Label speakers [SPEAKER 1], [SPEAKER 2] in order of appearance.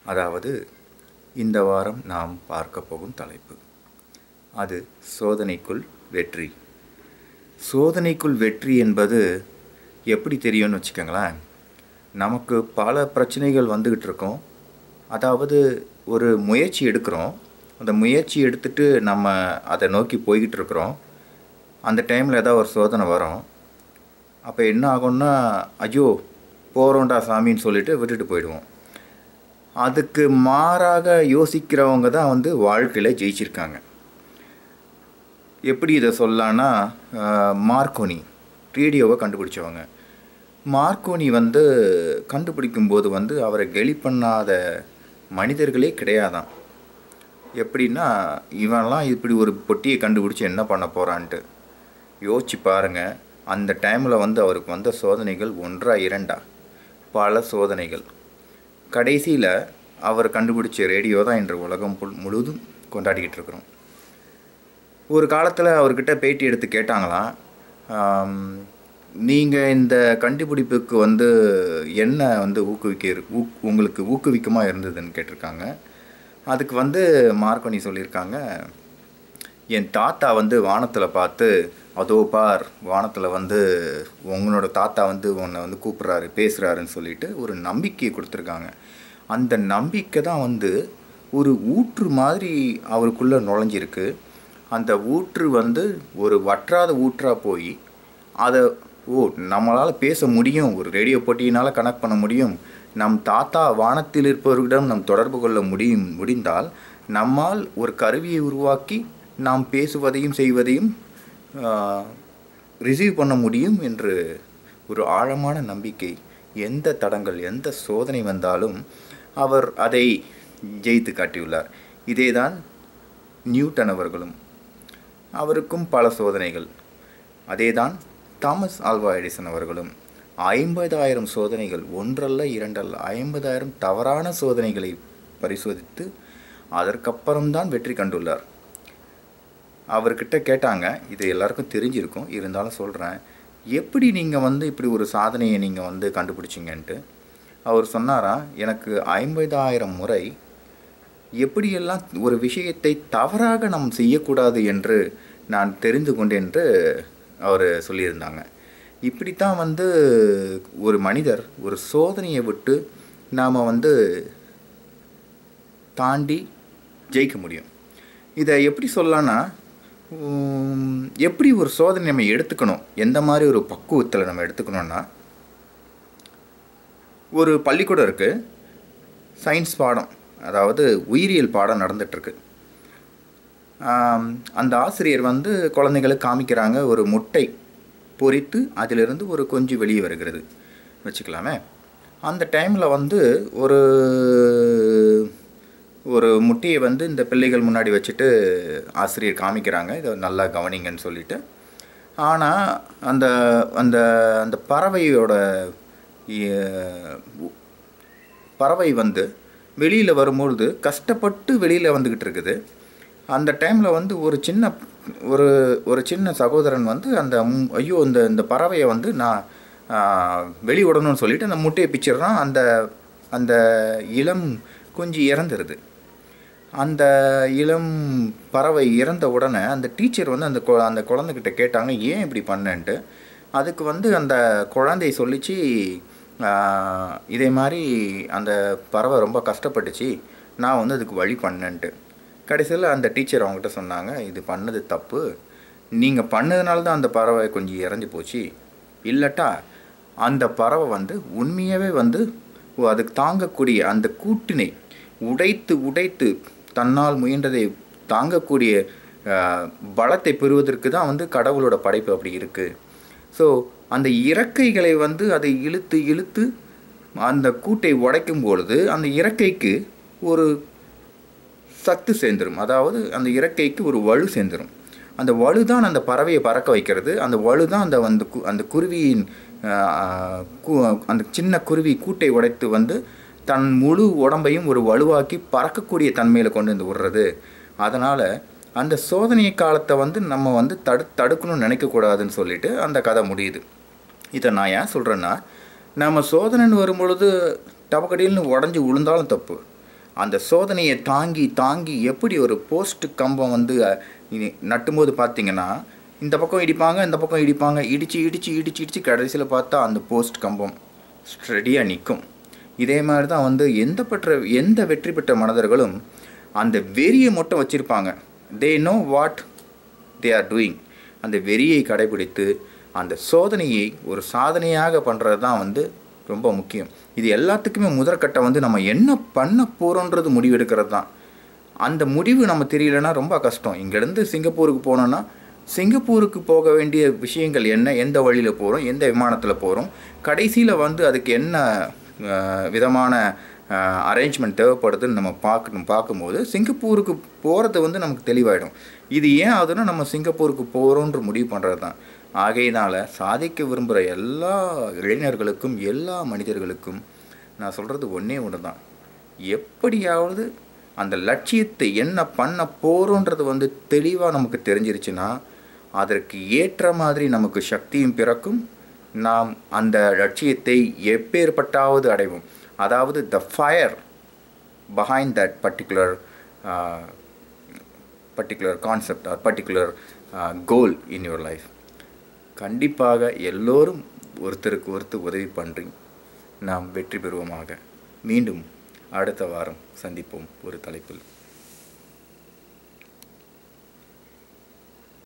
[SPEAKER 1] அதாவது இந்த வாரம் நாம் பார்க்க போகும் தலைப்பு அது சோதனைக்குள் வெற்றி சோதனைக்குள் வெற்றி என்பது எப்படி தெரியும்னு வச்சுக்கோங்களேன் நமக்கு பல பிரச்சனைகள் வந்துக்கிட்டு இருக்கோம் அதாவது ஒரு முயற்சி எடுக்கிறோம் அந்த முயற்சி எடுத்துட்டு நம்ம அதை நோக்கி போய்கிட்டு இருக்கிறோம் அந்த டைமில் ஏதாவது ஒரு சோதனை வரும் அப்போ என்ன ஆகும்னா ஐயோ போகிறோம்டா சாமின்னு சொல்லிட்டு விட்டுட்டு போயிடுவோம் அதுக்கு மாறாக யோசிக்கிறவங்க தான் வந்து வாழ்க்கையில் ஜெயிச்சிருக்காங்க எப்படி இதை சொல்லலான்னா மார்க்கோனி ரேடியோவை கண்டுபிடிச்சவங்க மார்க்கோனி வந்து கண்டுபிடிக்கும்போது வந்து அவரை கெலி பண்ணாத மனிதர்களே கிடையாதான் எப்படின்னா இவன்லாம் இப்படி ஒரு பொட்டியை கண்டுபிடிச்சி என்ன பண்ண போகிறான்ட்டு யோசிச்சு பாருங்கள் அந்த டைமில் வந்து அவருக்கு வந்த சோதனைகள் ஒன்றா இரண்டா பல சோதனைகள் கடைசியில் அவர் கண்டுபிடிச்ச ரேடியோ தான் இன்று உலகம் புல் முழுவதும் கொண்டாடிக்கிட்டு இருக்கிறோம் ஒரு காலத்தில் அவர்கிட்ட பேட்டி எடுத்து கேட்டாங்களாம் நீங்கள் இந்த கண்டுபிடிப்புக்கு வந்து என்ன வந்து ஊக்குவிக்க ஊக் உங்களுக்கு ஊக்குவிக்கமாக இருந்ததுன்னு கேட்டிருக்காங்க அதுக்கு வந்து மார்க்கோனி சொல்லியிருக்காங்க என் தாத்தா வந்து வானத்தில் பார்த்து அதோ பார் வானத்தில் வந்து உங்களோட தாத்தா வந்து உன்னை வந்து கூப்பிட்றாரு பேசுகிறாருன்னு சொல்லிட்டு ஒரு நம்பிக்கையை கொடுத்துருக்காங்க அந்த நம்பிக்கை தான் வந்து ஒரு ஊற்று மாதிரி அவருக்குள்ளே நுழைஞ்சிருக்கு அந்த ஊற்று வந்து ஒரு வற்றாத ஊற்றாக போய் அதை ஓ நம்மளால் பேச முடியும் ஒரு ரேடியோ போட்டியினால் கனெக்ட் பண்ண முடியும் நம் தாத்தா வானத்தில் இருப்பவர்களிடம் நம் தொடர்பு கொள்ள முடியும் முடிந்தால் நம்மால் ஒரு கருவியை உருவாக்கி நாம் பேசுவதையும் செய்வதையும் ரிசீவ் பண்ண முடியும் என்று ஒரு ஆழமான நம்பிக்கை எந்த தடங்கள் எந்த சோதனை வந்தாலும் அவர் அதை ஜெயித்து காட்டியுள்ளார் இதேதான் நியூட்டன் அவர்களும் அவருக்கும் பல சோதனைகள் அதேதான் தாமஸ் ஆல்வா எடிசன் அவர்களும் ஐம்பதாயிரம் சோதனைகள் ஒன்றல்ல இரண்டல்ல ஐம்பதாயிரம் தவறான சோதனைகளை பரிசோதித்து அதற்கப்புறம்தான் வெற்றி கண்டுள்ளார் அவர்கிட்ட கேட்டாங்க இது எல்லாருக்கும் தெரிஞ்சிருக்கும் இருந்தாலும் சொல்கிறேன் எப்படி நீங்கள் வந்து இப்படி ஒரு சாதனையை நீங்கள் வந்து கண்டுபிடிச்சிங்கன்ட்டு அவர் சொன்னாரா எனக்கு ஐம்பதாயிரம் முறை எப்படியெல்லாம் ஒரு விஷயத்தை தவறாக நாம் செய்யக்கூடாது என்று நான் தெரிந்து கொண்டேன் என்று அவர் சொல்லியிருந்தாங்க இப்படித்தான் வந்து ஒரு மனிதர் ஒரு சோதனையை விட்டு நாம் வந்து தாண்டி ஜெயிக்க முடியும் இதை எப்படி சொல்லலான்னா எப்படி ஒரு சோதனை நம்ம எடுத்துக்கணும் எந்த மாதிரி ஒரு பக்குவத்தில் நம்ம எடுத்துக்கணும்னா ஒரு பள்ளிக்கூடம் இருக்குது சயின்ஸ் பாடம் அதாவது உயிரியல் பாடம் நடந்துகிட்ருக்கு அந்த ஆசிரியர் வந்து குழந்தைங்களுக்கு காமிக்கிறாங்க ஒரு முட்டை பொறித்து அதிலிருந்து ஒரு கொஞ்சி வெளியே வருகிறது வச்சுக்கலாமே அந்த டைமில் வந்து ஒரு ஒரு முட்டையை வந்து இந்த பிள்ளைகள் முன்னாடி வச்சுட்டு ஆசிரியர் காமிக்கிறாங்க இதை நல்லா கவனிங்கன்னு சொல்லிட்டு ஆனால் அந்த அந்த அந்த பறவையோட பறவை வந்து வெளியில் வரும்பொழுது கஷ்டப்பட்டு வெளியில் வந்துக்கிட்டு இருக்குது அந்த டைமில் வந்து ஒரு சின்ன ஒரு ஒரு சின்ன சகோதரன் வந்து அந்த ஐயோ இந்த இந்த பறவையை வந்து நான் வெளி விடணும்னு சொல்லிட்டு அந்த முட்டையை பிச்சிடுறான் அந்த அந்த இளம் குஞ்சு இறந்துருது அந்த இளம் பறவை இறந்த உடனே அந்த டீச்சர் வந்து அந்த அந்த குழந்தைகிட்ட கேட்டாங்க ஏன் இப்படி பண்ணேன்ட்டு அதுக்கு வந்து அந்த குழந்தை சொல்லிச்சு இதே மாதிரி அந்த பறவை ரொம்ப கஷ்டப்பட்டுச்சு நான் வந்து அதுக்கு வழி பண்ணேன்ட்டு கடைசியில் அந்த டீச்சர் அவங்ககிட்ட சொன்னாங்க இது பண்ணது தப்பு நீங்கள் பண்ணதுனால தான் அந்த பறவை கொஞ்சம் இறஞ்சி போச்சு இல்லட்டா அந்த பறவை வந்து உண்மையாகவே வந்து அதுக்கு தாங்கக்கூடிய அந்த கூட்டினை உடைத்து உடைத்து தன்னால் முயன்றதை தாங்கக்கூடிய பலத்தை பெறுவதற்கு தான் வந்து கடவுளோட படைப்பு அப்படி இருக்குது ஸோ அந்த இறக்கைகளை வந்து அதை இழுத்து இழுத்து அந்த கூட்டை உடைக்கும் பொழுது அந்த இறக்கைக்கு ஒரு சத்து சேர்ந்துடும் அதாவது அந்த இறக்கைக்கு ஒரு வலு சேர்ந்துடும் அந்த வலு தான் அந்த பறவையை பறக்க வைக்கிறது அந்த வலு தான் அந்த அந்த கு அந்த குருவியின் அந்த சின்ன குருவி கூட்டை உடைத்து வந்து தன் முழு உடம்பையும் ஒரு வலுவாக்கி பறக்கக்கூடிய தன்மையில் கொண்டு வந்து விடுறது அதனால் அந்த சோதனை காலத்தை வந்து நம்ம வந்து தடு தடுக்கணும்னு நினைக்கக்கூடாதுன்னு சொல்லிட்டு அந்த கதை முடியுது இதை நான் ஏன் சொல்கிறேன்னா நம்ம சோதனைன்னு வரும்பொழுது டபக்கடியில்னு உடஞ்சி விழுந்தாலும் தப்பு அந்த சோதனையை தாங்கி தாங்கி எப்படி ஒரு போஸ்ட் கம்பம் வந்து அஹ், இனி நட்டும்போது பார்த்தீங்கன்னா இந்த பக்கம் இடிப்பாங்க இந்த பக்கம் இடிப்பாங்க இடித்து இடித்து இடித்து இடித்து கடைசியில் பார்த்தா அந்த போஸ்ட் கம்பம் ஸ்ட்ரெடியாக நிற்கும் இதே மாதிரி தான் வந்து எந்த பெற்ற எந்த வெற்றி பெற்ற மனிதர்களும் அந்த வெறியை மட்டும் வச்சுருப்பாங்க they know what they are doing அந்த வெறியை கடைபிடித்து அந்த சோதனையை ஒரு சாதனையாக பண்ணுறது தான் வந்து ரொம்ப முக்கியம் இது எல்லாத்துக்குமே முதற்கட்டம் வந்து நம்ம என்ன பண்ண போகிறோன்றது முடிவெடுக்கிறது தான் அந்த முடிவு நம்ம தெரியலனா ரொம்ப கஷ்டம் இங்கேருந்து சிங்கப்பூருக்கு போனோன்னா சிங்கப்பூருக்கு போக வேண்டிய விஷயங்கள் என்ன எந்த வழியில் போகிறோம் எந்த விமானத்தில் போகிறோம் கடைசியில் வந்து அதுக்கு என்ன அஹ், விதமான அரேஞ்ச்மெண்ட் தேவைப்படுதுன்னு நம்ம பார்க்கணும் பார்க்கும்போது சிங்கப்பூருக்கு போகிறது வந்து நமக்கு தெளிவாயிடும் இது ஏன் ஆகுதுன்னா நம்ம சிங்கப்பூருக்கு போகிறோன்ற முடிவு பண்ணுறது தான் ஆகையினால் சாதிக்க விரும்புகிற எல்லா இளைஞர்களுக்கும் எல்லா மனிதர்களுக்கும் நான் சொல்கிறது ஒன்றே ஒன்று தான் எப்படியாவது அந்த லட்சியத்தை என்ன பண்ண போகிறோன்றது வந்து தெளிவாக நமக்கு தெரிஞ்சிருச்சுன்னா அதற்கு ஏற்ற மாதிரி நமக்கு சக்தியும் பிறக்கும் நாம் அந்த லட்சியத்தை எப்பேற்பட்டாவது அடைவோம் அதாவது the fire behind that particular uh, particular concept or particular uh, goal in your life கண்டிப்பாக எல்லோரும் ஒருத்தருக்கு ஒருத்தர் உதவி பண்ணுறீங்க நாம் வெற்றி பெறுவோமாக மீண்டும் அடுத்த வாரம் சந்திப்போம் ஒரு தலைப்பில்